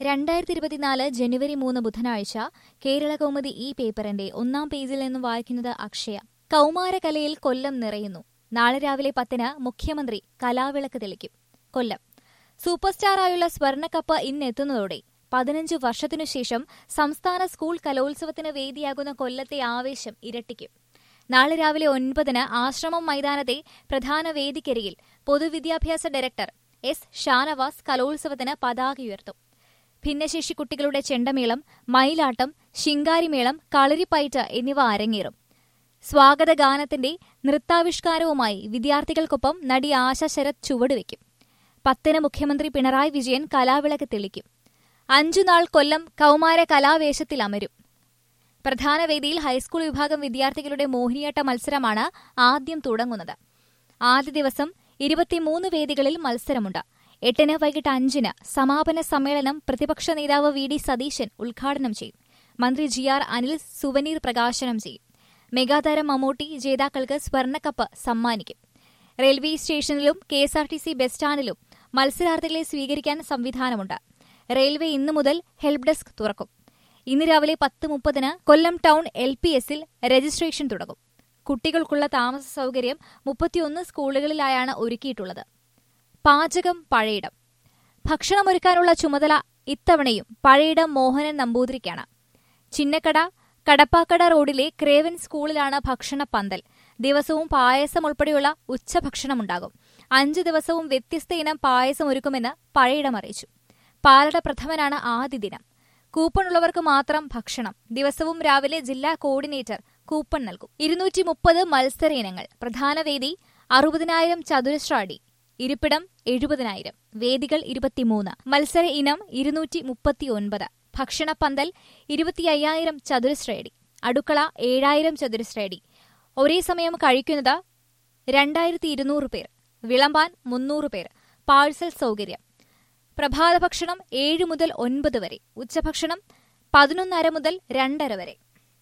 രണ്ടായിരത്തി ഇരുപത്തിനാല് ജനുവരി മൂന്ന് ബുധനാഴ്ച കേരള കൗമുദി ഈ പേപ്പറിന്റെ ഒന്നാം പേജിൽ നിന്നും വായിക്കുന്നത് അക്ഷയ കൗമാരകലയിൽ കൊല്ലം നിറയുന്നു നാളെ രാവിലെ പത്തിന് മുഖ്യമന്ത്രി കലാവിളക്ക് തെളിക്കും കൊല്ലം സൂപ്പർ സ്റ്റാറായുള്ള സ്വർണ്ണക്കപ്പ് ഇന്നെത്തുന്നതോടെ പതിനഞ്ച് വർഷത്തിനുശേഷം സംസ്ഥാന സ്കൂൾ കലോത്സവത്തിന് വേദിയാകുന്ന കൊല്ലത്തെ ആവേശം ഇരട്ടിക്കും നാളെ രാവിലെ ഒൻപതിന് ആശ്രമം മൈതാനത്തെ പ്രധാന വേദിക്കരികിൽ പൊതുവിദ്യാഭ്യാസ ഡയറക്ടർ എസ് ഷാനവാസ് കലോത്സവത്തിന് പതാക ഉയർത്തും ഭിന്നശേഷി കുട്ടികളുടെ ചെണ്ടമേളം മയിലാട്ടം ശിങ്കാരിമേളം കളരിപ്പയറ്റ് എന്നിവ അരങ്ങേറും സ്വാഗതഗാനത്തിന്റെ നൃത്താവിഷ്കാരവുമായി വിദ്യാർത്ഥികൾക്കൊപ്പം നടി ആശ ശരത് ചുവടുവെക്കും പത്തിന് മുഖ്യമന്ത്രി പിണറായി വിജയൻ കലാവിളക്ക് തെളിക്കും അഞ്ചുനാൾ കൊല്ലം കൗമാര കലാവേശത്തിൽ അമരും പ്രധാന വേദിയിൽ ഹൈസ്കൂൾ വിഭാഗം വിദ്യാർത്ഥികളുടെ മോഹിനിയാട്ട മത്സരമാണ് ആദ്യം തുടങ്ങുന്നത് ആദ്യ ദിവസം ഇരുപത്തിമൂന്ന് വേദികളിൽ മത്സരമുണ്ട് എട്ടിന് വൈകിട്ട് അഞ്ചിന് സമാപന സമ്മേളനം പ്രതിപക്ഷ നേതാവ് വി ഡി സതീശൻ ഉദ്ഘാടനം ചെയ്യും മന്ത്രി ജി ആർ അനിൽ സുവനീർ പ്രകാശനം ചെയ്യും മെഗാതാരം മമ്മൂട്ടി ജേതാക്കൾക്ക് സ്വർണ്ണക്കപ്പ് സമ്മാനിക്കും റെയിൽവേ സ്റ്റേഷനിലും K S R T C bus സ്റ്റാൻഡിലും മത്സരാർത്ഥികളെ സ്വീകരിക്കാൻ സംവിധാനമുണ്ട് റെയിൽവേ ഇന്നു മുതൽ ഹെൽപ്പ് ഡെസ്ക് തുറക്കും ഇന്ന് രാവിലെ പത്ത് മുപ്പതിന് കൊല്ലം ടൗൺ എൽ പി എസിൽ രജിസ്ട്രേഷൻ തുടങ്ങും കുട്ടികൾക്കുള്ള താമസ സൗകര്യം മുപ്പത്തിയൊന്ന് സ്കൂളുകളിലായാണ് ഒരുക്കിയിട്ടുള്ളത് പാചകം പഴയിടം ഭക്ഷണമൊരുക്കാനുള്ള ചുമതല ഇത്തവണയും പഴയിടം മോഹനൻ നമ്പൂതിരിക്കാണ് ചിന്നക്കട കടപ്പാക്കട റോഡിലെ ക്രേവൻ സ്കൂളിലാണ് ഭക്ഷണ പന്തൽ ദിവസവും പായസം ഉൾപ്പെടെയുള്ള ഉച്ചഭക്ഷണമുണ്ടാകും അഞ്ച് ദിവസവും വ്യത്യസ്ത ഇനം പായസം ഒരുക്കുമെന്ന് പഴയിടം അറിയിച്ചു പാലട പ്രഥമനാണ് ആദ്യ ദിനം കൂപ്പൺ ഉള്ളവർക്ക് മാത്രം ഭക്ഷണം ദിവസവും രാവിലെ ജില്ലാ കോർഡിനേറ്റർ കൂപ്പൺ നൽകും ഇരുന്നൂറ്റി മുപ്പത് മത്സര ഇനങ്ങൾ പ്രധാന വേദി അറുപതിനായിരം ചതുരശ്ര അടി ഇരിപ്പിടം എഴുപതിനായിരം വേദികൾ ഇരുപത്തിമൂന്ന് മത്സര ഇനം ഇരുന്നൂറ്റി മുപ്പത്തിയൊൻപത് ഭക്ഷണപ്പന്തൽ ഇരുപത്തി അയ്യായിരം ചതുരശ്രയടി അടുക്കള ഏഴായിരം ചതുരശ്രയടി ഒരേ സമയം കഴിക്കുന്നത് രണ്ടായിരത്തി ഇരുന്നൂറ് പേർ വിളമ്പാൻ മുന്നൂറ് പേർ പാഴ്സൽ സൗകര്യം പ്രഭാത ഭക്ഷണം ഏഴ് മുതൽ ഒൻപത് വരെ ഉച്ചഭക്ഷണം പതിനൊന്നര മുതൽ രണ്ടര വരെ